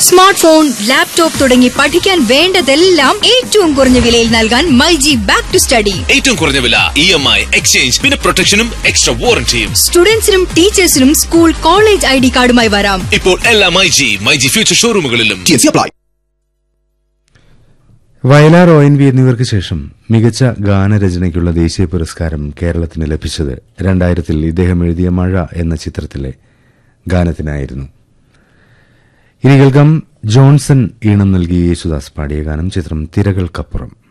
smart phone laptop തുടങ്ങി പഠിക്കാൻ വേണ്ടതെല്ലാം ഏറ്റവും കുറഞ്ഞ വിലയിൽ നൽകാൻ മൈജി ബാക്ക് ടു സ്റ്റഡി ഏറ്റവും കുറഞ്ഞ വില ഇ എം ഐ എക്സ്ചേഞ്ച് പിന്നെ പ്രൊട്ടക്ഷനും എക്സ്ട്രാ വാറന്റിയും സ്റ്റുഡൻസിനും ടീച്ചേഴ്സിനും സ്കൂൾ കോളേജ് ഐ ഡി കാർഡുമായി വരാം ഇപ്പോൾ എല്ലാ മൈജി മൈജി ഫ്യൂച്ചർ ഷോറൂമുകളിലും വയലാർ ഒ എൻ വി എന്നിവർക്ക് ശേഷം മികച്ച ഗാനരചനയ്ക്കുള്ള ദേശീയ പുരസ്കാരം കേരളത്തിന് ലഭിച്ചത് രണ്ടായിരത്തിൽ ഇദ്ദേഹം എഴുതിയ മഴ എന്ന ചിത്രത്തിലെ ഗാനത്തിനായിരുന്നു ഇനി കേൾക്കാം ജോൺസൺ ഈണം നൽകി യേശുദാസ് പാടിയ ഗാനം ചിത്രം തിരകൾക്കപ്പുറം